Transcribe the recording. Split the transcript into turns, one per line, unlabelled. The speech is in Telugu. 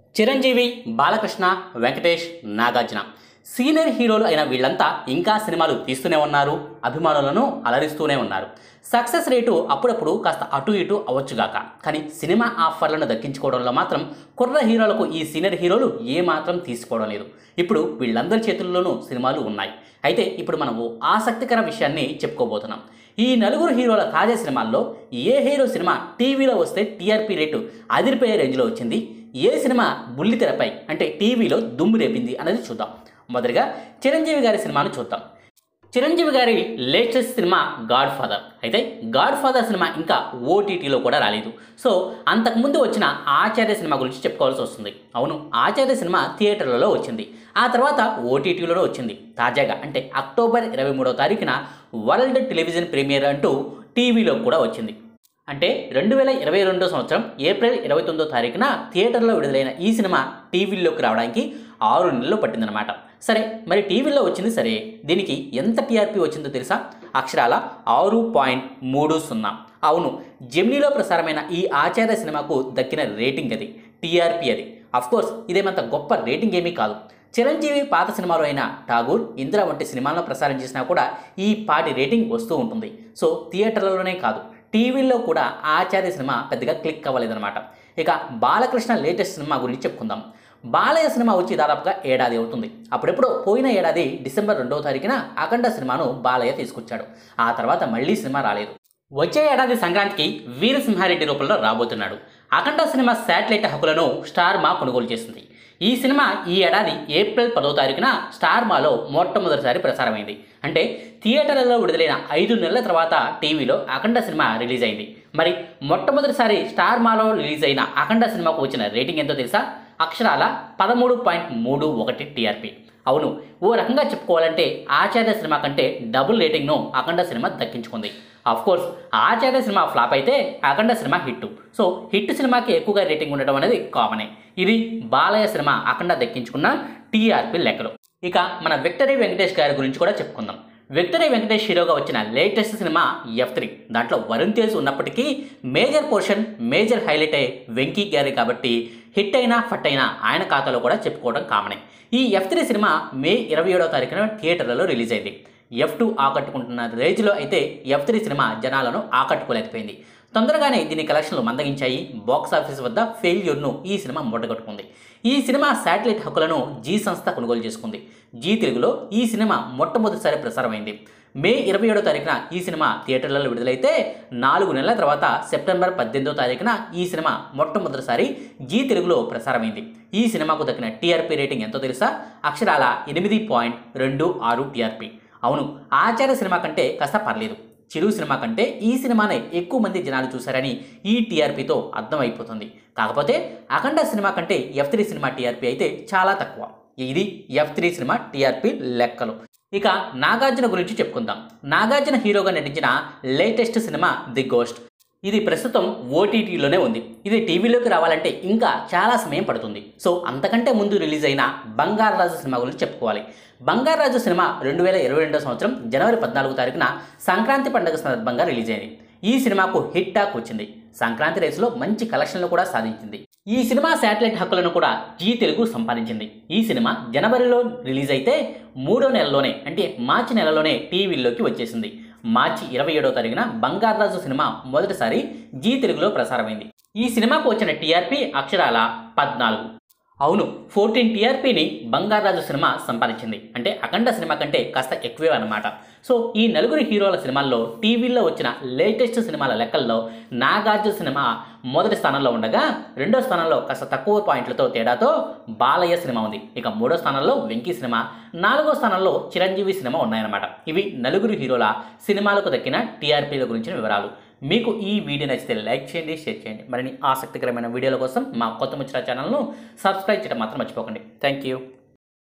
చిరంజీవి బాలకృష్ణ వెంకటేష్ నాగార్జున సీనియర్ హీరోలు అయిన వీళ్ళంతా ఇంకా సినిమాలు తీస్తూనే ఉన్నారు అభిమానులను అలరిస్తూనే ఉన్నారు సక్సెస్ రేటు అప్పుడప్పుడు కాస్త అటు ఇటు అవ్వచ్చుగాక కానీ సినిమా ఆఫర్లను దక్కించుకోవడంలో మాత్రం కుర్ర హీరోలకు ఈ సీనియర్ హీరోలు ఏమాత్రం తీసుకోవడం లేదు ఇప్పుడు వీళ్ళందరి చేతుల్లోనూ సినిమాలు ఉన్నాయి అయితే ఇప్పుడు మనం ఓ ఆసక్తికర విషయాన్ని చెప్పుకోబోతున్నాం ఈ నలుగురు హీరోల తాజా సినిమాల్లో ఏ హీరో సినిమా టీవీలో వస్తే టీఆర్పీ రేటు అదిరిపోయే రేంజ్లో వచ్చింది ఏ సినిమా బుల్లితెరపై అంటే టీవీలో దుమ్ము రేపింది అనేది చూద్దాం మొదటిగా చిరంజీవి గారి సినిమాను చూద్దాం చిరంజీవి గారి లేటెస్ట్ సినిమా గాడ్ ఫాదర్ అయితే గాడ్ ఫాదర్ సినిమా ఇంకా ఓటీటీలో కూడా రాలేదు సో అంతకుముందు వచ్చిన ఆచార్య సినిమా గురించి చెప్పుకోవాల్సి వస్తుంది అవును ఆచార్య సినిమా థియేటర్లలో వచ్చింది ఆ తర్వాత ఓటీటీలో వచ్చింది తాజాగా అంటే అక్టోబర్ ఇరవై మూడవ తారీఖున వరల్డ్ టెలివిజన్ ప్రీమియర్ అంటూ టీవీలో కూడా వచ్చింది అంటే రెండు వేల ఇరవై రెండో సంవత్సరం ఏప్రిల్ ఇరవై తొమ్మిదో తారీఖున థియేటర్లో విడుదలైన ఈ సినిమా టీవీల్లోకి రావడానికి ఆరు నెలలు పట్టిందనమాట సరే మరి టీవీలో వచ్చింది సరే దీనికి ఎంత టీఆర్పీ వచ్చిందో తెలుసా అక్షరాల ఆరు పాయింట్ మూడు సున్నా అవును జెమినీలో ప్రసారమైన ఈ ఆచార్య సినిమాకు దక్కిన రేటింగ్ అది టీఆర్పీ అది అఫ్కోర్స్ ఇదేమంత గొప్ప రేటింగ్ ఏమీ కాదు చిరంజీవి పాత సినిమాలు అయిన ఠాగూర్ ఇందిరా వంటి సినిమాలను ప్రసారం చేసినా కూడా ఈ పాటి రేటింగ్ వస్తూ ఉంటుంది సో థియేటర్లలోనే కాదు టీవీల్లో కూడా ఆచార్య సినిమా పెద్దగా క్లిక్ అవ్వలేదన్నమాట ఇక బాలకృష్ణ లేటెస్ట్ సినిమా గురించి చెప్పుకుందాం బాలయ్య సినిమా వచ్చి దాదాపుగా ఏడాది అవుతుంది అప్పుడెప్పుడో పోయిన ఏడాది డిసెంబర్ రెండవ తారీఖున అఖండ సినిమాను బాలయ్య తీసుకొచ్చాడు ఆ తర్వాత మళ్ళీ సినిమా రాలేదు వచ్చే ఏడాది సంక్రాంతికి వీరసింహారెడ్డి రూపంలో రాబోతున్నాడు అఖండ సినిమా శాటిలైట్ హక్కులను స్టార్ మా కొనుగోలు చేసింది ఈ సినిమా ఈ ఏడాది ఏప్రిల్ పదో తారీఖున స్టార్ మాలో మొట్టమొదటిసారి ప్రసారమైంది అంటే థియేటర్లలో విడుదలైన ఐదు నెలల తర్వాత టీవీలో అఖండ సినిమా రిలీజ్ అయింది మరి మొట్టమొదటిసారి స్టార్ మాలో రిలీజ్ అయిన అఖండ సినిమాకు వచ్చిన రేటింగ్ ఎంతో తెలుసా అక్షరాల పదమూడు పాయింట్ మూడు ఒకటి టీఆర్పీ అవును ఓ రకంగా చెప్పుకోవాలంటే ఆచార్య సినిమా కంటే డబుల్ రేటింగ్ను అఖండ సినిమా దక్కించుకుంది of course Acharya cinema flop అయితే Akhanda cinema hit so hit సినిమాకి ఎక్కువగా రేటింగ్ ఉండడం అనేది కామనే ఇది బాలయ్య సినిమా అఖండ దక్కించుకున్న టీఆర్పీ లెక్కలు ఇక మన విక్టరీ వెంకటేష్ గారి గురించి కూడా చెప్పుకుందాం విక్టరీ వెంకటేష్ హీరోగా వచ్చిన లేటెస్ట్ సినిమా ఎఫ్ త్రీ దాంట్లో వరుణ్ తేజ్ ఉన్నప్పటికీ మేజర్ పోర్షన్ మేజర్ హైలైట్ అయ్యే వెంకీ గారి కాబట్టి హిట్ అయినా ఫట్ అయినా ఆయన ఖాతాలో కూడా చెప్పుకోవడం కామనే ఈ ఎఫ్ త్రీ సినిమా మే ఇరవై ఏడవ తారీఖున థియేటర్లలో రిలీజ్ అయింది ఎఫ్ టూ ఆకట్టుకుంటున్న రేంజ్లో అయితే ఎఫ్ త్రీ సినిమా జనాలను ఆకట్టుకోలేకపోయింది తొందరగానే దీని కలెక్షన్లు మందగించాయి బాక్స్ ఆఫీస్ వద్ద ఫెయిల్యూర్ను ఈ సినిమా మూటగట్టుకుంది ఈ సినిమా శాటిలైట్ హక్కులను జీ సంస్థ కొనుగోలు చేసుకుంది జీ తెలుగులో ఈ సినిమా మొట్టమొదటిసారి ప్రసారమైంది మే ఇరవై ఏడో తారీఖున ఈ సినిమా థియేటర్లలో విడుదలైతే నాలుగు నెలల తర్వాత సెప్టెంబర్ పద్దెనిమిదో తారీఖున ఈ సినిమా మొట్టమొదటిసారి జీ తెలుగులో ప్రసారమైంది ఈ సినిమాకు దక్కిన టీఆర్పీ రేటింగ్ ఎంతో తెలుసా అక్షరాల ఎనిమిది పాయింట్ రెండు ఆరు టీఆర్పీ అవును ఆచార్య సినిమా కంటే కాస్త పర్లేదు చిరు సినిమా కంటే ఈ సినిమానే ఎక్కువ మంది జనాలు చూశారని ఈ టీఆర్పీతో అర్థమైపోతుంది కాకపోతే అఖండ సినిమా కంటే ఎఫ్ త్రీ సినిమా టీఆర్పీ అయితే చాలా తక్కువ ఇది ఎఫ్ త్రీ సినిమా టీఆర్పీ లెక్కలు ఇక నాగార్జున గురించి చెప్పుకుందాం నాగార్జున హీరోగా నటించిన లేటెస్ట్ సినిమా ది గోస్ట్ ఇది ప్రస్తుతం ఓటీటీలోనే ఉంది ఇది టీవీలోకి రావాలంటే ఇంకా చాలా సమయం పడుతుంది సో అంతకంటే ముందు రిలీజ్ అయిన బంగారాజు సినిమా గురించి చెప్పుకోవాలి బంగారాజు సినిమా రెండు వేల ఇరవై రెండో సంవత్సరం జనవరి పద్నాలుగు తారీఖున సంక్రాంతి పండుగ సందర్భంగా రిలీజ్ అయింది ఈ సినిమాకు హిట్ టాక్ వచ్చింది సంక్రాంతి రేసులో మంచి కలెక్షన్లు కూడా సాధించింది ఈ సినిమా శాటిలైట్ హక్కులను కూడా జీ తెలుగు సంపాదించింది ఈ సినిమా జనవరిలో రిలీజ్ అయితే మూడో నెలలోనే అంటే మార్చి నెలలోనే టీవీల్లోకి వచ్చేసింది మార్చి ఇరవై ఏడో తారీఖున బంగారాజు సినిమా మొదటిసారి జీ తెలుగులో ప్రసారమైంది ఈ సినిమాకు వచ్చిన టీఆర్పీ అక్షరాల పద్నాలుగు అవును ఫోర్టీన్ టీఆర్పీని బంగారాజు సినిమా సంపాదించింది అంటే అఖండ సినిమా కంటే కాస్త ఎక్కువే అనమాట సో ఈ నలుగురు హీరోల సినిమాల్లో టీవీల్లో వచ్చిన లేటెస్ట్ సినిమాల లెక్కల్లో నాగార్జున సినిమా మొదటి స్థానంలో ఉండగా రెండో స్థానంలో కాస్త తక్కువ పాయింట్లతో తేడాతో బాలయ్య సినిమా ఉంది ఇక మూడో స్థానంలో వెంకీ సినిమా నాలుగో స్థానంలో చిరంజీవి సినిమా ఉన్నాయన్నమాట ఇవి నలుగురు హీరోల సినిమాలకు దక్కిన టీఆర్పీల గురించిన వివరాలు మీకు ఈ వీడియో నచ్చితే లైక్ చేయండి షేర్ చేయండి మరిన్ని ఆసక్తికరమైన వీడియోల కోసం మా కొత్త ముచ్చట ఛానల్ను సబ్స్క్రైబ్ చేయడం మాత్రం మర్చిపోకండి థ్యాంక్ యూ